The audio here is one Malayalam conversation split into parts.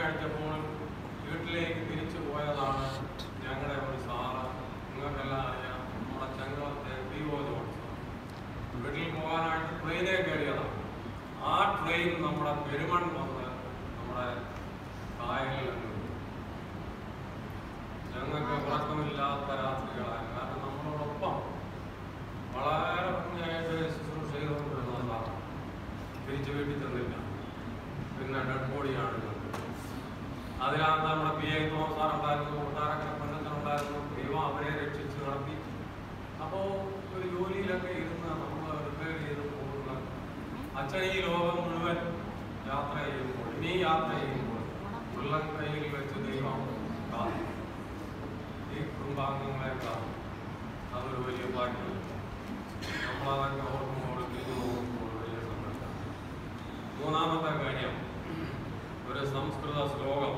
കഴിച്ചപ്പോൾ വീട്ടിലേക്ക് തിരിച്ചു പോയതാണ് ഞങ്ങളുടെ ഒരു സാറ് നിങ്ങൾക്കെല്ലാം അറിയാം നമ്മുടെ ചങ്ങലത്തെ വിവോ ജോൺസൺ വീട്ടിൽ പോകാനായിട്ട് ട്രെയിനേ കയറിയതാണ് ആ ട്രെയിൻ നമ്മുടെ പെരുമൺ വന്ന് നമ്മുടെ കായലിൽ അങ്ങ് വീണു. ഞങ്ങൾക്ക് ഉറക്കമില്ലാത്ത രാത്രികളാണ് കാരണം നമ്മളോടൊപ്പം വളരെ ഭംഗിയായിട്ട് ശുശ്രൂഷ ചെയ്തുകൊണ്ടിരുന്നതാണ് തിരിച്ചു വീട്ടിൽ ചെന്നില്ല പിന്നെ ഡെഡ് ബോഡിയാണ് കണ്ടത് അതിനകത്ത് നമ്മുടെ പി ഐ തോമസ് സാർ ഉണ്ടായിരുന്നു കൊട്ടാരക്കര പണ്ടത്തൻ ഉണ്ടായിരുന്നു ദൈവം അവരെ രക്ഷിച്ച് നടത്തി അപ്പോൾ ഒരു ജോലിയിലൊക്കെ ഇരുന്ന് നമ്മൾ റിപ്പയർ ചെയ്ത് പോകുന്ന അച്ഛൻ ഈ ലോകം മുഴുവൻ യാത്ര ചെയ്യുമ്പോൾ ഇനി യാത്ര ചെയ്യുമ്പോൾ ഉള്ളം കയ്യിൽ വെച്ച് ദൈവം കാത്തു ഈ കുടുംബാംഗങ്ങളെ കാത്തു അതൊരു വലിയ ഭാഗ്യം നമ്മളതൊക്കെ ഓർക്കുമ്പോൾ തിരിഞ്ഞു നോക്കുമ്പോൾ വലിയ സന്തോഷം മൂന്നാമത്തെ കാര്യം ഒരു സംസ്കൃത ശ്ലോകം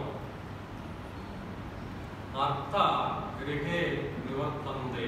അർത്ഥ ഗൃഹേ നിവർത്തന്തേ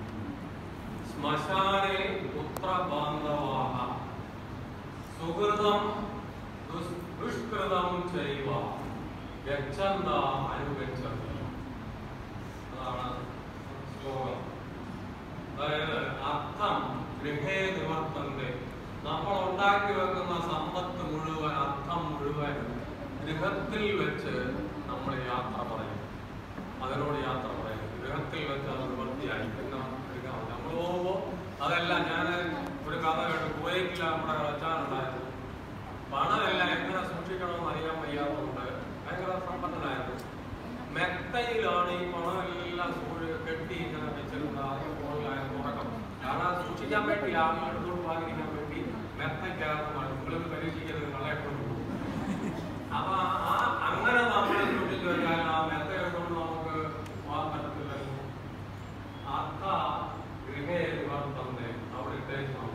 ശ്മശാനെ പുത്രബാന്ധവാഹ സുഹൃതം ദുസ്- ദുഷ്കൃതം ചെയ്വ ഗച്ഛന്ത അനുഗച്ഛന്തി അതാണ് ശ്ലോകം അതായത് അർത്ഥം ഗൃഹേ നിവർത്തന്റെ നമ്മൾ ഉണ്ടാക്കി വെക്കുന്ന സമ്പത്ത് മുഴുവൻ അർത്ഥം മുഴുവൻ ഗൃഹത്തിൽ വെച്ച് നമ്മൾ യാത്ര പറയും അതിനോട് യാത്ര പറയും ഗൃഹത്തിൽ വെച്ച് അത് നിവൃത്തിയായി പിന്നെ എടുക്കാം നമ്മൾ പോകുമ്പോൾ അതെല്ലാം ഞാൻ ഒരു കഥ കേട്ടു കുവൈറ്റിൽ നമ്മുടെ കളിച്ചാനുണ്ടായിരുന്നു പണമെല്ലാം എങ്ങനെ സൂക്ഷിക്കണമെന്ന് അറിയാൻ വയ്യാത്തതുകൊണ്ട് ഭയങ്കര സമ്പന്നനായിരുന്നു മെത്തയിലാണ് ഈ പണമെല്ലാം സൂഴി കെട്ടി ഇങ്ങനെ വെച്ചിരുന്നത് ആദ്യം മുകളിലായിരുന്നു ഉറക്കം കാരണം അത് സൂക്ഷിക്കാൻ വേണ്ടി ആളുകൾ എടുത്തോണ്ട് പോകാതിരിക്കാൻ വേണ്ടി മെത്തയ്ക്കകത്ത് നിങ്ങൾക്ക് പരീക്ഷിക്കരുത് കളയെ കൊണ്ടുപോകും അപ്പൊ ആ അങ്ങനെ നമ്മൾ സൂക്ഷിച്ചു കഴിഞ്ഞാൽ ആ മെത്ത എടുത്തോണ്ട് നമുക്ക് പോകാൻ പറ്റത്തില്ലല്ലോ അർത്ഥ ഗൃഹേ നിവർത്തന്നെ അവിടെ ഇട്ടേച്ച് നമ്മൾ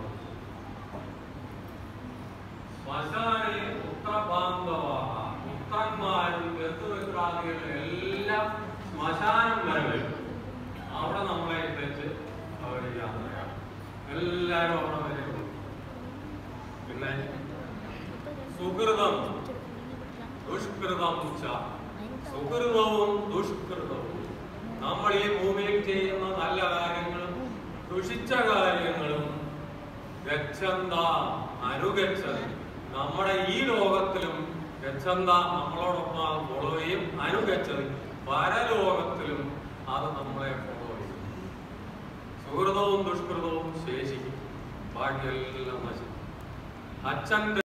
ശ്മശാനെ പുത്രബാന്ധവാഹ പുത്രന്മാരും ബന്ധുമിത്രാദികളും എല്ലാം ശ്മശാനം വരെ വരും അവിടെ നമ്മളെ വെച്ച് അവർ യാത്രയാണ് എല്ലാവരും അവിടെ വരെ വരും പിന്നെ സുഹൃതം ദുഷ്കൃതം ച സുഹൃതവും ദുഷ്കൃതവും നമ്മൾ ഈ ഭൂമിയിൽ ചെയ്യുന്ന നല്ല കാര്യങ്ങളും ദുഷിച്ച കാര്യങ്ങളും ഗച്ഛന്ത അനുഗച്ഛൻ നമ്മുടെ ഈ ലോകത്തിലും ഗച്ഛന്ത നമ്മളോടൊപ്പം ഫോളോ ചെയ്യും അനുഗച്ഛൻ പരലോകത്തിലും അത് നമ്മളെ ഫോളോ ചെയ്യും സുഹൃതവും ദുഷ്കൃതവും ശേഷിക്കും ബാക്കിയെല്ലാം നശിക്കും അച്ഛൻ്റെ